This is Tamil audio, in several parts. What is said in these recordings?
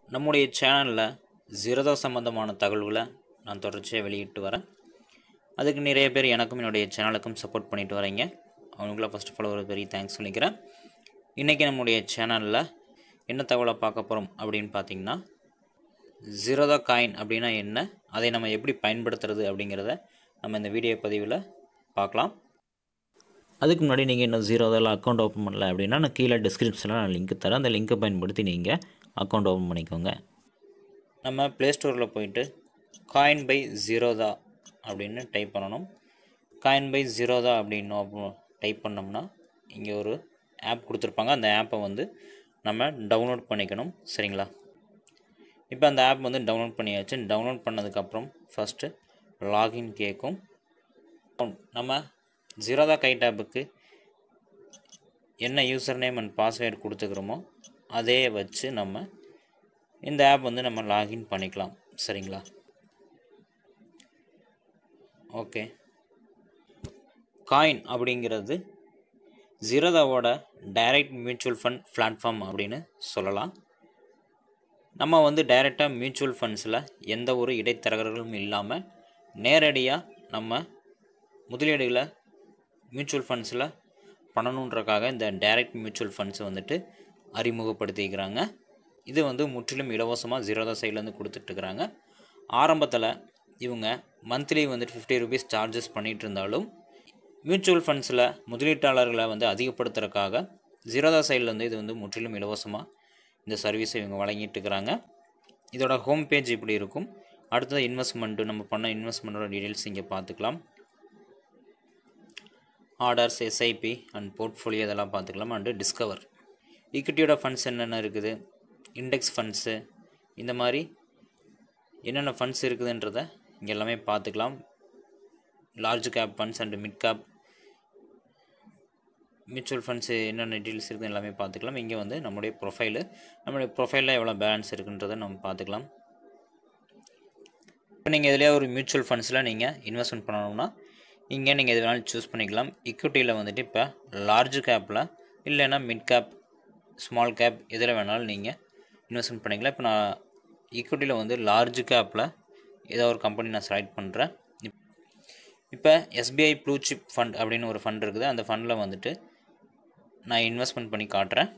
நம்முடைய சேனலில் ஜீரதா சம்பந்தமான தகவல்களை நான் தொடர்ச்சியாக வெளியிட்டு வரேன் அதுக்கு நிறைய பேர் எனக்கும் என்னுடைய சேனலுக்கும் சப்போர்ட் பண்ணிட்டு வரீங்க அவங்களுக்குள்ள ஃபஸ்ட் ஆஃப் ஆல் ஒரு பெரிய தேங்க்ஸ் சொல்லிக்கிறேன் இன்றைக்கி நம்முடைய சேனலில் என்ன தகவலை பார்க்க போகிறோம் அப்படின்னு பார்த்தீங்கன்னா ஜீரோதா காயின் அப்படின்னா என்ன அதை நம்ம எப்படி பயன்படுத்துறது அப்படிங்கிறத நம்ம இந்த வீடியோ பதிவில் பார்க்கலாம் அதுக்கு முன்னாடி நீங்கள் இன்னும் ஜீரோதாவில் அக்கௌண்ட் ஓப்பன் பண்ணல அப்படின்னா நான் கீழே டிஸ்கிரிப்ஷனில் நான் லிங்க் தரேன் அந்த லிங்க்கை பயன்படுத்தி நீங்கள் அக்கௌண்ட் ஓப்பன் பண்ணிக்கோங்க நம்ம ப்ளே ஸ்டோரில் போயிட்டு காயின் பை ஜீரோதா அப்படின்னு டைப் பண்ணணும் காயின் பை ஜீரோதா அப்படின்னு டைப் பண்ணோம்னா இங்கே ஒரு ஆப் கொடுத்துருப்பாங்க அந்த ஆப்பை வந்து நம்ம டவுன்லோட் பண்ணிக்கணும் சரிங்களா இப்போ அந்த ஆப் வந்து டவுன்லோட் பண்ணியாச்சு டவுன்லோட் பண்ணதுக்கப்புறம் ஃபஸ்ட்டு லாகின் கேட்கும் நம்ம ஜீரோதா கைட் ஆப்புக்கு என்ன யூசர் நேம் அண்ட் பாஸ்வேர்டு கொடுத்துக்கிறோமோ அதே வச்சு நம்ம இந்த ஆப் வந்து நம்ம லாகின் பண்ணிக்கலாம் சரிங்களா ஓகே காயின் அப்படிங்கிறது ஜீரோதாவோட டைரக்ட் மியூச்சுவல் ஃபண்ட் பிளாட்ஃபார்ம் அப்படின்னு சொல்லலாம் நம்ம வந்து டைரெக்டாக மியூச்சுவல் ஃபண்ட்ஸில் எந்த ஒரு இடைத்தரகர்களும் இல்லாமல் நேரடியாக நம்ம முதலீடுகளை மியூச்சுவல் ஃபண்ட்ஸில் பண்ணணுன்றக்காக இந்த டைரக்ட் மியூச்சுவல் ஃபண்ட்ஸ் வந்துட்டு அறிமுகப்படுத்திக்கிறாங்க இது வந்து முற்றிலும் இலவசமாக ஜீரோதா சைட்லேருந்து கொடுத்துட்ருக்குறாங்க ஆரம்பத்தில் இவங்க மந்த்லி வந்துட்டு ஃபிஃப்டி ருபீஸ் சார்ஜஸ் பண்ணிகிட்டு இருந்தாலும் மியூச்சுவல் ஃபண்ட்ஸில் முதலீட்டாளர்களை வந்து அதிகப்படுத்துறதுக்காக ஜீரோதா சைட்லேருந்து இது வந்து முற்றிலும் இலவசமாக இந்த சர்வீஸை இவங்க வழங்கிட்டு இருக்கிறாங்க இதோட ஹோம் பேஜ் இப்படி இருக்கும் அடுத்தது இன்வெஸ்ட்மெண்ட்டு நம்ம பண்ண இன்வெஸ்ட்மெண்ட்டோட டீட்டெயில்ஸ் இங்கே பார்த்துக்கலாம் ஆர்டர்ஸ் எஸ்ஐபி அண்ட் போர்ட்ஃபோலியோ இதெல்லாம் பார்த்துக்கலாம் அண்டு டிஸ்கவர் ஈக்விட்டியோட ஃபண்ட்ஸ் என்னென்ன இருக்குது இண்டெக்ஸ் ஃபண்ட்ஸு இந்த மாதிரி என்னென்ன ஃபண்ட்ஸ் இருக்குதுன்றதை இங்கே எல்லாமே பார்த்துக்கலாம் large cap funds and mid cap mutual funds என்னென்ன டீட்டெயில்ஸ் இருக்குது எல்லாமே பார்த்துக்கலாம் இங்கே வந்து நம்முடைய ப்ரொஃபைலு நம்மளுடைய ப்ரொஃபைலில் எவ்வளோ பேலன்ஸ் இருக்குன்றதை நம்ம பார்த்துக்கலாம் இப்போ நீங்கள் இதிலே ஒரு மியூச்சுவல் ஃபண்ட்ஸில் நீங்கள் இன்வெஸ்ட்மெண்ட் பண்ணணும்னா இங்கே நீங்கள் எது வேணாலும் சூஸ் பண்ணிக்கலாம் இக்விட்டியில் வந்துட்டு இப்போ லார்ஜ் கேப்பில் இல்லைன்னா மிட் கேப் ஸ்மால் கேப் எதில் வேணாலும் நீங்கள் இன்வெஸ்ட்மெண்ட் பண்ணிக்கலாம் இப்போ நான் ஈக்விட்டியில் வந்து லார்ஜ் கேப்பில் ஏதோ ஒரு கம்பெனி நான் செலக்ட் பண்ணுறேன் இப்போ எஸ்பிஐ ப்ளூ சிப் ஃபண்ட் அப்படின்னு ஒரு ஃபண்ட் இருக்குது அந்த ஃபண்டில் வந்துட்டு நான் இன்வெஸ்ட்மெண்ட் பண்ணி காட்டுறேன்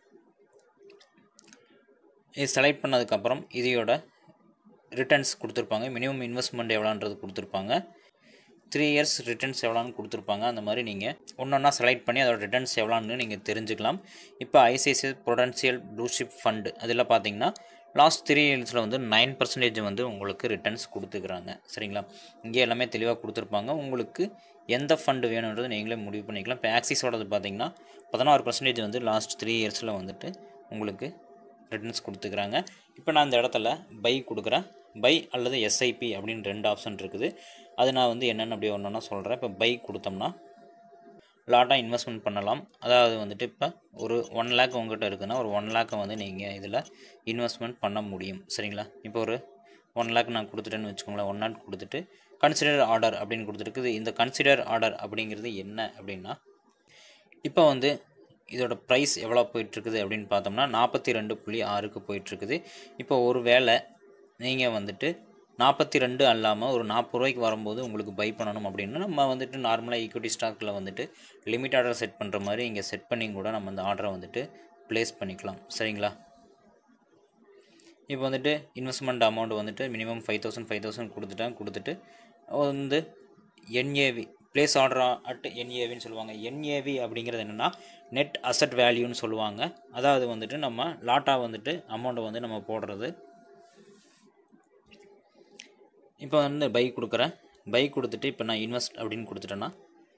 இது செலக்ட் பண்ணதுக்கப்புறம் இதையோட ரிட்டர்ன்ஸ் கொடுத்துருப்பாங்க மினிமம் இன்வெஸ்ட்மெண்ட் எவ்வளோன்றது கொடுத்துருப்பாங்க த்ரீ இயர்ஸ் ரிட்டர்ன்ஸ் எவ்வளோன்னு கொடுத்துருப்பாங்க அந்த மாதிரி நீங்கள் ஒன்று ஒன்றா செலக்ட் பண்ணி அதோட ரிட்டர்ன்ஸ் எவ்வளோன்னு நீங்கள் தெரிஞ்சுக்கலாம் இப்போ ஐசிஐசிஐ ப்ரொடென்சியல் ப்ளூஷிப் ஃபண்டு அதில் பார்த்தீங்கன்னா லாஸ்ட் த்ரீ இயர்ஸில் வந்து நைன் பர்சன்டேஜ் வந்து உங்களுக்கு ரிட்டர்ன்ஸ் கொடுத்துக்கிறாங்க சரிங்களா இங்கே எல்லாமே தெளிவாக கொடுத்துருப்பாங்க உங்களுக்கு எந்த ஃபண்டு வேணுன்றது நீங்களே முடிவு பண்ணிக்கலாம் இப்போ ஆக்சிஸோடது பார்த்தீங்கன்னா பதினாறு பர்சன்டேஜ் வந்து லாஸ்ட் த்ரீ இயர்ஸில் வந்துட்டு உங்களுக்கு ரிட்டர்ன்ஸ் கொடுத்துக்கிறாங்க இப்போ நான் இந்த இடத்துல பை கொடுக்குறேன் பை அல்லது எஸ்ஐபி அப்படின்னு ரெண்டு ஆப்ஷன் இருக்குது அது நான் வந்து என்னென்னு அப்படியே ஒன்று சொல்கிறேன் இப்போ பை கொடுத்தோம்னா லாட்டாக இன்வெஸ்ட்மெண்ட் பண்ணலாம் அதாவது வந்துட்டு இப்போ ஒரு ஒன் லேக் உங்கள்கிட்ட இருக்குன்னா ஒரு ஒன் லேக்கை வந்து நீங்கள் இதில் இன்வெஸ்ட்மெண்ட் பண்ண முடியும் சரிங்களா இப்போ ஒரு ஒன் லேக் நான் கொடுத்துட்டேன்னு வச்சுக்கோங்களேன் ஒன் லேக் கொடுத்துட்டு கன்சிடர் ஆர்டர் அப்படின்னு கொடுத்துருக்குது இந்த கன்சிடர் ஆர்டர் அப்படிங்கிறது என்ன அப்படின்னா இப்போ வந்து இதோட ப்ரைஸ் எவ்வளோ போயிட்டுருக்குது அப்படின்னு பார்த்தோம்னா நாற்பத்தி ரெண்டு புள்ளி ஆறுக்கு போயிட்டுருக்குது இப்போ ஒரு வேளை நீங்கள் வந்துட்டு நாற்பத்தி ரெண்டு அல்லாமல் ஒரு நாற்பது ரூபாய்க்கு வரும்போது உங்களுக்கு பை பண்ணணும் அப்படின்னா நம்ம வந்துட்டு நார்மலாக ஈக்விட்டி ஸ்டாக்கில் வந்துட்டு லிமிட் ஆர்டர் செட் பண்ணுற மாதிரி இங்கே செட் பண்ணி கூட நம்ம அந்த ஆர்டரை வந்துட்டு ப்ளேஸ் பண்ணிக்கலாம் சரிங்களா இப்போ வந்துட்டு இன்வெஸ்ட்மெண்ட் அமௌண்ட் வந்துட்டு minimum five thousand five thousand கொடுத்துட்டேன் கொடுத்துட்டு வந்து என்ஏவி ப்ளேஸ் ஆர்டர் அட் என்ஏவின்னு சொல்லுவாங்க என்ஏவி அப்படிங்கிறது என்னென்னா நெட் அசட் வேல்யூன்னு சொல்லுவாங்க அதாவது வந்துட்டு நம்ம லாட்டாக வந்துட்டு அமௌண்ட்டை வந்து நம்ம போடுறது இப்போ வந்து பை கொடுக்குறேன் பை கொடுத்துட்டு இப்போ நான் இன்வெஸ்ட் அப்படின்னு கொடுத்துட்டேன்னா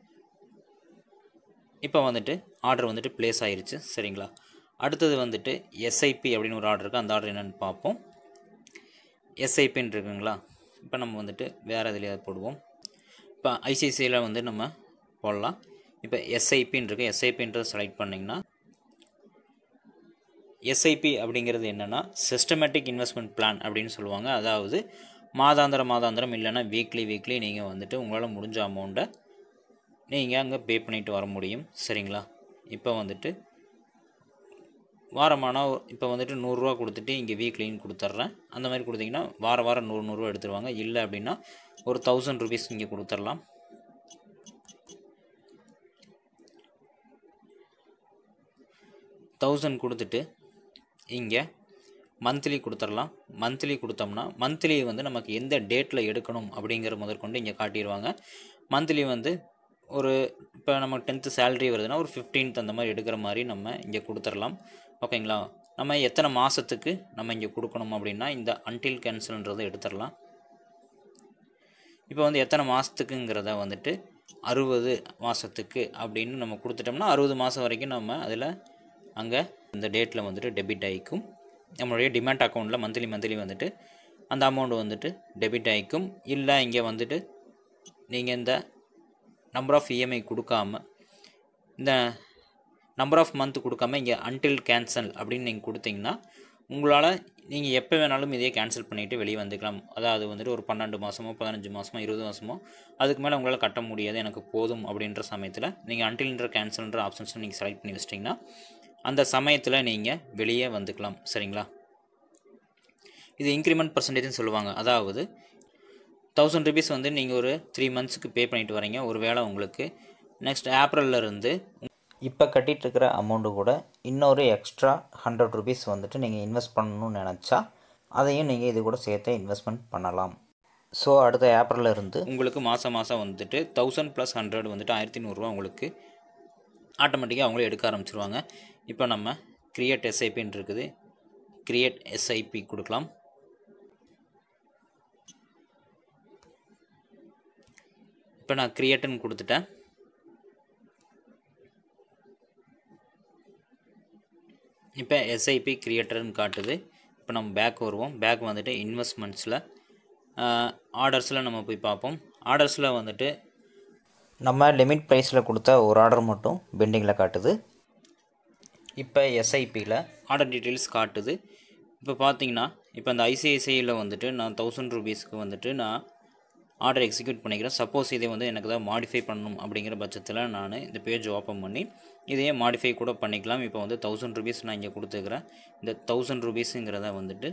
இப்போ வந்துட்டு ஆர்டர் வந்துட்டு ப்ளேஸ் ஆயிருச்சு சரிங்களா அடுத்தது வந்துட்டு எஸ்ஐபி அப்படின்னு ஒரு ஆர்டர் இருக்குது அந்த ஆர்டர் என்னென்னு பார்ப்போம் எஸ்ஐபின்னு இருக்குங்களா இப்போ நம்ம வந்துட்டு வேறு எதுலையாவது போடுவோம் இப்போ ஐசிஐசியில் வந்து நம்ம போடலாம் இப்போ எஸ்ஐபின்னு இருக்குது எஸ்ஐபின்றதை செலக்ட் பண்ணிங்கன்னா எஸ்ஐபி அப்படிங்கிறது என்னென்னா சிஸ்டமேட்டிக் இன்வெஸ்ட்மெண்ட் பிளான் அப்படின்னு சொல்லுவாங்க அதாவது மாதாந்திரம் மாதாந்திரம் இல்லைன்னா வீக்லி வீக்லி நீங்கள் வந்துட்டு உங்களால் முடிஞ்ச அமௌண்ட்டை நீங்கள் அங்கே பே பண்ணிட்டு வர முடியும் சரிங்களா இப்போ வந்துட்டு வாரமானா இப்போ வந்துட்டு நூறுரூவா கொடுத்துட்டு இங்கே வீக்லின்னு கொடுத்துட்றேன் அந்த மாதிரி கொடுத்தீங்கன்னா வார வாரம் நூறு நூறுரூவா எடுத்துருவாங்க இல்லை அப்படின்னா ஒரு தௌசண்ட் ருபீஸ் இங்கே கொடுத்துடலாம் தௌசண்ட் கொடுத்துட்டு இங்கே மந்த்லி கொடுத்துடலாம் மந்த்லி கொடுத்தோம்னா மந்த்லி வந்து நமக்கு எந்த டேட்டில் எடுக்கணும் அப்படிங்கிற முதற்கொண்டு இங்கே காட்டிடுவாங்க மந்த்லி வந்து ஒரு இப்போ நம்ம டென்த்து சேலரி வருதுன்னா ஒரு ஃபிஃப்டீன்த் அந்த மாதிரி எடுக்கிற மாதிரி நம்ம இங்கே கொடுத்துடலாம் ஓகேங்களா நம்ம எத்தனை மாதத்துக்கு நம்ம இங்கே கொடுக்கணும் அப்படின்னா இந்த அன்டில் கேன்சல்ன்றதை எடுத்துடலாம் இப்போ வந்து எத்தனை மாதத்துக்குங்கிறத வந்துட்டு அறுபது மாதத்துக்கு அப்படின்னு நம்ம கொடுத்துட்டோம்னா அறுபது மாதம் வரைக்கும் நம்ம அதில் அங்கே இந்த டேட்டில் வந்துட்டு டெபிட் ஆகிக்கும் நம்மளுடைய டிமேட் அக்கௌண்ட்டில் மந்த்லி மந்த்லி வந்துட்டு அந்த அமௌண்ட் வந்துட்டு டெபிட் ஆகிக்கும் இல்லை இங்கே வந்துட்டு நீங்கள் இந்த நம்பர் ஆஃப் இஎம்ஐ கொடுக்காம இந்த நம்பர் ஆஃப் மந்த் கொடுக்காம இங்கே அன்டில் கேன்சல் அப்படின்னு நீங்கள் கொடுத்தீங்கன்னா உங்களால் நீங்கள் எப்போ வேணாலும் இதையே கேன்சல் பண்ணிவிட்டு வெளியே வந்துக்கலாம் அதாவது வந்துட்டு ஒரு பன்னெண்டு மாதமோ பதினஞ்சு மாதமோ இருபது மாதமோ அதுக்கு மேலே உங்களால் கட்ட முடியாது எனக்கு போதும் அப்படின்ற சமயத்தில் நீங்கள் அன்டில்ன்ற கேன்சல்ன்ற ஆப்ஷன்ஸை நீங்கள் செலக்ட் பண்ணி வச்சிட்டிங்கன்னா அந்த சமயத்தில் நீங்கள் வெளியே வந்துக்கலாம் சரிங்களா இது இன்க்ரிமெண்ட் பர்சன்டேஜ்னு சொல்லுவாங்க அதாவது தௌசண்ட் ருபீஸ் வந்து நீங்கள் ஒரு த்ரீ மந்த்ஸுக்கு பே பண்ணிட்டு வரீங்க ஒரு வேளை உங்களுக்கு நெக்ஸ்ட் ஏப்ரல்லேருந்து இப்போ கட்டிகிட்டு இருக்கிற அமௌண்ட்டு கூட இன்னொரு எக்ஸ்ட்ரா ஹண்ட்ரட் ருபீஸ் வந்துட்டு நீங்கள் இன்வெஸ்ட் பண்ணணும்னு நினச்சா அதையும் நீங்கள் இது கூட சேர்த்து இன்வெஸ்ட்மெண்ட் பண்ணலாம் ஸோ அடுத்த ஏப்ரல்ல இருந்து உங்களுக்கு மாதம் மாதம் வந்துட்டு தௌசண்ட் ப்ளஸ் ஹண்ட்ரட் வந்துட்டு ஆயிரத்தி நூறுரூவா உங்களுக்கு ஆட்டோமேட்டிக்காக அவங்களே எடுக்க ஆரம்பிச்சிருவாங்க இப்போ நம்ம கிரியேட் எஸ்ஐபின்னு இருக்குது கிரியேட் எஸ்ஐபி கொடுக்கலாம் இப்போ நான் கிரியேட்டுன்னு கொடுத்துட்டேன் இப்போ எஸ்ஐபி கிரியேட்டர்னு காட்டுது இப்போ நம்ம பேக் வருவோம் பேக் வந்துட்டு இன்வெஸ்ட்மெண்ட்ஸில் ஆர்டர்ஸில் நம்ம போய் பார்ப்போம் ஆர்டர்ஸில் வந்துட்டு நம்ம லிமிட் ப்ரைஸில் கொடுத்த ஒரு ஆர்டர் மட்டும் பெண்டிங்கில் காட்டுது இப்போ எஸ்ஐபியில் ஆர்டர் டீட்டெயில்ஸ் காட்டுது இப்போ பார்த்தீங்கன்னா இப்போ அந்த ஐசிஐசிஐயில் வந்துட்டு நான் தௌசண்ட் ருபீஸ்க்கு வந்துட்டு நான் ஆர்டர் எக்ஸிக்யூட் பண்ணிக்கிறேன் சப்போஸ் இதை வந்து எனக்கு தான் மாடிஃபை பண்ணணும் அப்படிங்கிற பட்சத்தில் நான் இந்த பேஜ் ஓப்பன் பண்ணி இதையே மாடிஃபை கூட பண்ணிக்கலாம் இப்போ வந்து தௌசண்ட் ருபீஸ் நான் இங்கே கொடுத்துக்கிறேன் இந்த தௌசண்ட் ருபீஸுங்கிறத வந்துட்டு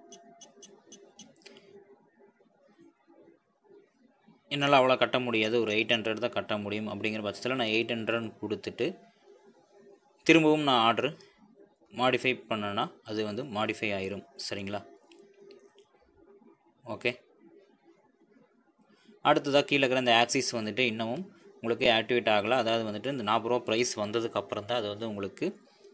என்னால் அவ்வளோ கட்ட முடியாது ஒரு எயிட் ஹண்ட்ரட் தான் கட்ட முடியும் அப்படிங்கிற பட்சத்தில் நான் எயிட் ஹண்ட்ரட் கொடுத்துட்டு திரும்பவும் நான் ஆர்டர் மாடிஃபை பண்ணேன்னா அது வந்து மாடிஃபை ஆயிரும் சரிங்களா ஓகே அடுத்ததாக கீழே இருக்கிற இந்த ஆக்சிஸ் வந்துட்டு இன்னமும் உங்களுக்கு ஆக்டிவேட் ஆகலை அதாவது வந்துட்டு இந்த நாற்பது ரூபா ப்ரைஸ் வந்ததுக்கு அப்புறம் தான் அது வந்து உங்களுக்கு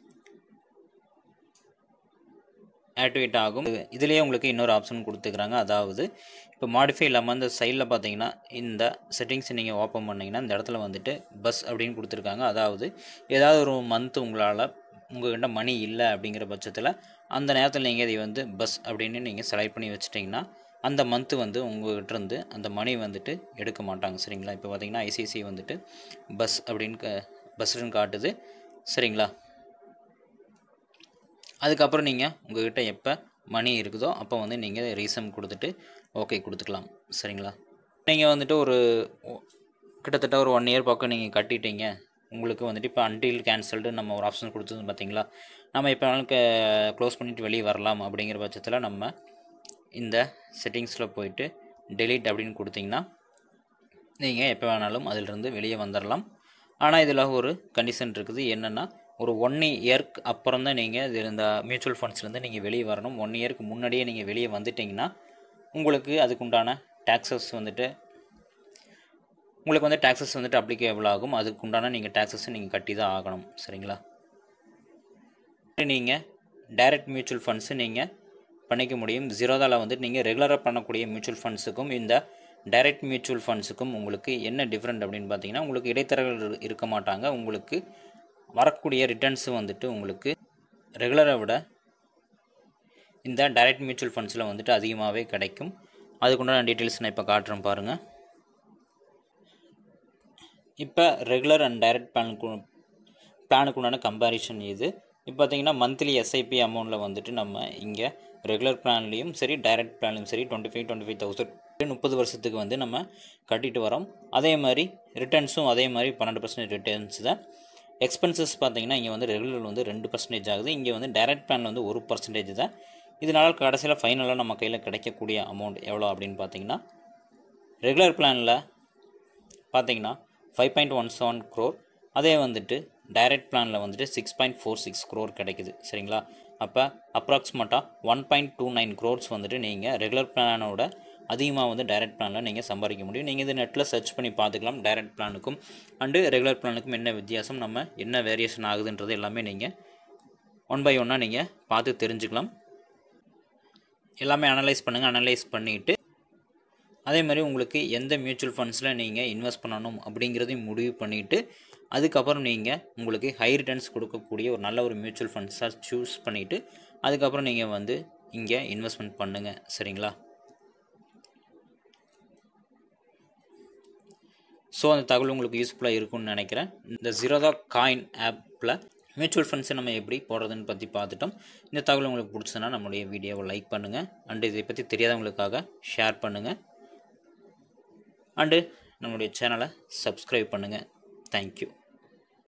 ஆக்டிவேட் ஆகும் இதுலேயே உங்களுக்கு இன்னொரு ஆப்ஷன் கொடுத்துக்கிறாங்க அதாவது இப்போ மாடிஃபை இல்லாமல் இந்த சைடில் பார்த்தீங்கன்னா இந்த செட்டிங்ஸ் நீங்கள் ஓப்பன் பண்ணிங்கன்னா இந்த இடத்துல வந்துட்டு பஸ் அப்படின்னு கொடுத்துருக்காங்க அதாவது ஏதாவது ஒரு மந்த் உங்களால் உங்கள்கிட்ட மணி இல்லை அப்படிங்கிற பட்சத்தில் அந்த நேரத்தில் நீங்கள் இதை வந்து பஸ் அப்படின்னு நீங்கள் செலக்ட் பண்ணி வச்சிட்டிங்கன்னா அந்த மந்த்து வந்து உங்கள்கிட்ட இருந்து அந்த மணி வந்துட்டு எடுக்க மாட்டாங்க சரிங்களா இப்போ பார்த்தீங்கன்னா ஐசிஐசி வந்துட்டு பஸ் அப்படின்னு க பஸ்ன்னு காட்டுது சரிங்களா அதுக்கப்புறம் நீங்கள் உங்கள்கிட்ட எப்போ மணி இருக்குதோ அப்போ வந்து நீங்கள் ரீசன் கொடுத்துட்டு ஓகே கொடுத்துக்கலாம் சரிங்களா நீங்கள் வந்துட்டு ஒரு ஒ- கிட்டத்தட்ட ஒரு ஒன் இயர் பக்கம் நீங்கள் கட்டிட்டீங்க உங்களுக்கு வந்துட்டு இப்போ அன்டில் கேன்சல்டு நம்ம ஒரு ஆப்ஷன் கொடுத்தது பார்த்தீங்களா நம்ம இப்போ வேணாலும் க்ளோஸ் பண்ணிவிட்டு வெளியே வரலாம் அப்படிங்கிற பட்சத்தில் நம்ம இந்த செட்டிங்ஸில் போயிட்டு டெலீட் அப்படின்னு கொடுத்தீங்கன்னா நீங்கள் எப்போ வேணாலும் அதிலிருந்து வெளியே வந்துடலாம் ஆனால் இதில் ஒரு கண்டிஷன் இருக்குது என்னென்னா ஒரு ஒன் இயர்க்கு அப்புறம் தான் நீங்கள் இது இந்த மியூச்சுவல் ஃபண்ட்ஸ்லேருந்து நீங்கள் வெளியே வரணும் ஒன் இயர்க்கு முன்னாடியே நீங்கள் வெளியே வந்துட்டிங்கன்னா உங்களுக்கு அதுக்குண்டான டேக்ஸஸ் வந்துட்டு உங்களுக்கு வந்து டேக்ஸஸ் வந்துட்டு அப்ளிகேபிள் ஆகும் அதுக்கு உண்டான நீங்கள் டேக்ஸஸ் நீங்கள் கட்டி தான் ஆகணும் சரிங்களா நீங்கள் டைரக்ட் மியூச்சுவல் ஃபண்ட்ஸு நீங்கள் பண்ணிக்க முடியும் ஜீரோதாவில் வந்துட்டு நீங்கள் ரெகுலராக பண்ணக்கூடிய மியூச்சுவல் ஃபண்ட்ஸுக்கும் இந்த டைரக்ட் மியூச்சுவல் ஃபண்ட்ஸுக்கும் உங்களுக்கு என்ன டிஃப்ரெண்ட் அப்படின்னு பார்த்தீங்கன்னா உங்களுக்கு இடைத்தரகர்கள் இரு- இருக்க மாட்டாங்க உங்களுக்கு வரக்கூடிய ரிட்டர்ன்ஸு வந்துட்டு உங்களுக்கு ரெகுலரை விட இந்த டைரக்ட் மியூச்சுவல் ஃபண்ட்ஸில் வந்துட்டு அதிகமாகவே கிடைக்கும் அதுக்குண்டான டீட்டெயில்ஸ் நான் இப்போ காட்டுறேன் பாருங்கள் இப்போ ரெகுலர் அண்ட் டைரக்ட் பிளானுக்கு பிளானுக்கு உண்டான கம்பேரிஷன் இது இப்போ பார்த்தீங்கன்னா மந்த்லி எஸ்ஐபி அமௌண்ட்டில் வந்துட்டு நம்ம இங்கே ரெகுலர் பிளான்லேயும் சரி டைரக்ட் பிளான்லையும் சரி twenty five twenty five thousand முப்பது வருஷத்துக்கு வந்து நம்ம கட்டிட்டு வரோம் அதே மாதிரி ரிட்டர்ன்ஸும் அதே மாதிரி பன்னெண்டு பர்சன்ட் ரிட்டர்ன்ஸ் தான் எக்ஸ்பென்சஸ் பார்த்தீங்கன்னா இங்கே வந்து ரெகுலர் வந்து ரெண்டு பர்சன்டேஜ் ஆகுது இங்கே வந்து டைரக்ட் பிளானில் வந்து ஒரு பர்சன்டேஜ் தான் இதனால் கடைசியில் ஃபைனலாக நம்ம கையில் கிடைக்கக்கூடிய அமௌண்ட் எவ்வளோ அப்படின்னு பார்த்தீங்கன்னா ரெகுலர் பிளானில் பார்த்தீங்கன்னா five point one seven crore அதே வந்துட்டு டைரக்ட் பிளானில் வந்துட்டு six point four six crore கிடைக்குது சரிங்களா அப்போ அப்ராக்சிமேட்டாக one point two nine crores வந்துட்டு நீங்கள் ரெகுலர் பிளானோட அதிகமாக வந்து டைரக்ட் பிளானில் நீங்கள் சம்பாதிக்க முடியும் நீங்கள் இது நெட்டில் சர்ச் பண்ணி பார்த்துக்கலாம் டைரக்ட் பிளானுக்கும் அண்டு ரெகுலர் பிளானுக்கும் என்ன வித்தியாசம் நம்ம என்ன வேரியேஷன் ஆகுதுன்றது எல்லாமே நீங்கள் ஒன் பை ஒன்னாக நீங்கள் பார்த்து தெரிஞ்சுக்கலாம் எல்லாமே அனலைஸ் பண்ணுங்கள் அனலைஸ் பண்ணிவிட்டு அதே மாதிரி உங்களுக்கு எந்த மியூச்சுவல் ஃபண்ட்ஸில் நீங்கள் இன்வெஸ்ட் பண்ணணும் அப்படிங்கிறதையும் முடிவு பண்ணிவிட்டு அதுக்கப்புறம் நீங்கள் உங்களுக்கு ஹை ரிட்டர்ன்ஸ் கொடுக்கக்கூடிய ஒரு நல்ல ஒரு மியூச்சுவல் ஃபண்ட்ஸாக சூஸ் பண்ணிவிட்டு அதுக்கப்புறம் நீங்கள் வந்து இங்கே இன்வெஸ்ட்மெண்ட் பண்ணுங்கள் சரிங்களா ஸோ அந்த தகவல் உங்களுக்கு யூஸ்ஃபுல்லாக இருக்கும்னு நினைக்கிறேன் இந்த ஜீரோதா காயின் ஆப்பில் மியூச்சுவல் ஃபண்ட்ஸை நம்ம எப்படி போடுறதுன்னு பற்றி பார்த்துட்டோம் இந்த தகவல் உங்களுக்கு பிடிச்சதுன்னா நம்மளுடைய வீடியோவை லைக் பண்ணுங்கள் அண்டு இதை பற்றி தெரியாதவங்களுக்காக ஷேர் பண்ணுங்கள் அண்டு நம்மளுடைய சேனலை சப்ஸ்கிரைப் பண்ணுங்கள் தேங்க்யூ